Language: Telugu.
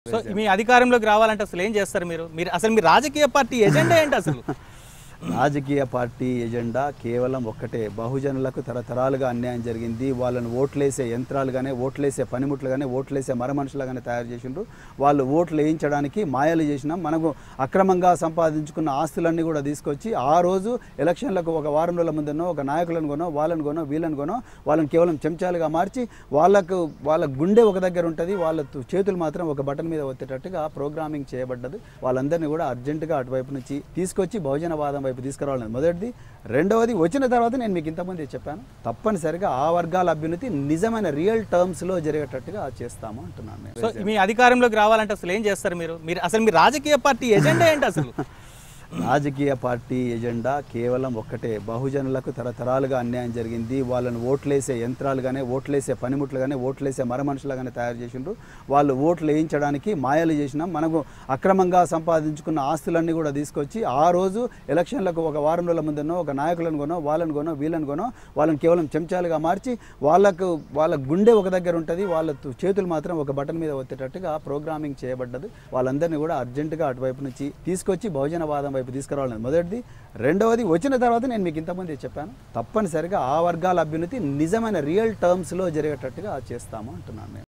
సో మీ అధికారంలోకి రావాలంటే అసలు ఏం చేస్తారు మీరు మీరు అసలు మీ రాజకీయ పార్టీ ఎజెండా ఏంటి అసలు రాజకీయ పార్టీ ఎజెండా కేవలం ఒక్కటే బహుజనులకు తరతరాలుగా అన్యాయం జరిగింది వాళ్ళని ఓట్లేసే యంత్రాలుగానే ఓట్లేసే పనిముట్లుగానే ఓట్లేసే మరమనుషులుగానే తయారు చేసిండ్రు వాళ్ళు ఓట్లు వేయించడానికి మాయలు చేసినాం మనకు అక్రమంగా సంపాదించుకున్న ఆస్తులన్నీ కూడా తీసుకొచ్చి ఆ రోజు ఎలక్షన్లకు ఒక వారం రోజుల ముందునో ఒక నాయకులను కొనో వాళ్ళని కొనో వీళ్ళని కొనో వాళ్ళని కేవలం చెంచాలుగా మార్చి వాళ్ళకు వాళ్ళ గుండె ఒక దగ్గర ఉంటుంది వాళ్ళ తు- చేతులు మాత్రం ఒక బటన్ మీద వచ్చేటట్టుగా ప్రోగ్రామింగ్ చేయబడ్డది వాళ్ళందరినీ కూడా అర్జెంటుగా అటువైపు నుంచి తీసుకొచ్చి బహుజనవాదం వైపు తీసుకురావాలని మొదటిది రెండవది వచ్చిన తర్వాత నేను మీకు ఇంతకుముందే చెప్పాను తప్పనిసరిగా ఆ వర్గాల అభ్యున్నతి నిజమైన రియల్ టర్మ్స్లో జరిగేటట్టుగా చేస్తాము అంటున్నాను సో నేను మీ అధికారంలోకి రావాలంటే అసలు ఏం చేస్తారు మీరు మీరు అసలు మీ రాజకీయ పార్టీ ఎజెండా ఏంటి అసలు రాజకీయ పార్టీ ఎజెండా కేవలం ఒక్కటే బహుజనులకు తరతరాలుగా అన్యాయం జరిగింది వాళ్ళని ఓట్లేసే యంత్రాలుగానే ఓట్లేసే పనిముట్లుగానే ఓట్లేసే మరమనుషులుగానే తయారు చేసిండ్రు వాళ్ళు ఓట్లు వేయించడానికి మాయలు చేసినాం మనకు అక్రమంగా సంపాదించుకున్న ఆస్తులన్నీ కూడా తీసుకొచ్చి ఆ రోజు ఎలక్షన్లకు ఒక వారం రోజుల ముందునో ఒక నాయకులను కొనో వాళ్ళని కొనో వీళ్ళని కొనో వాళ్ళని కేవలం చెంచాలుగా మార్చి వాళ్ళకు వాళ్ళ గుండె ఒక దగ్గర ఉంటుంది వాళ్ళ తు- చేతులు మాత్రం ఒక బటన్ మీద వచ్చేటట్టుగా ప్రోగ్రామింగ్ చేయబడ్డది వాళ్ళందరినీ కూడా అర్జెంటుగా అటువైపు నుంచి తీసుకొచ్చి బహుజనవాదం వైపు తీసుకురావాలని మొదటిది రెండవది వచ్చిన తర్వాత నేను మీకు ఇంతకుముందే చెప్పాను తప్పనిసరిగా ఆ వర్గాల అభ్యున్నతి నిజమైన రియల్ టర్మ్స్లో జరిగేటట్టుగా చేస్తాము అంటున్నాను నేను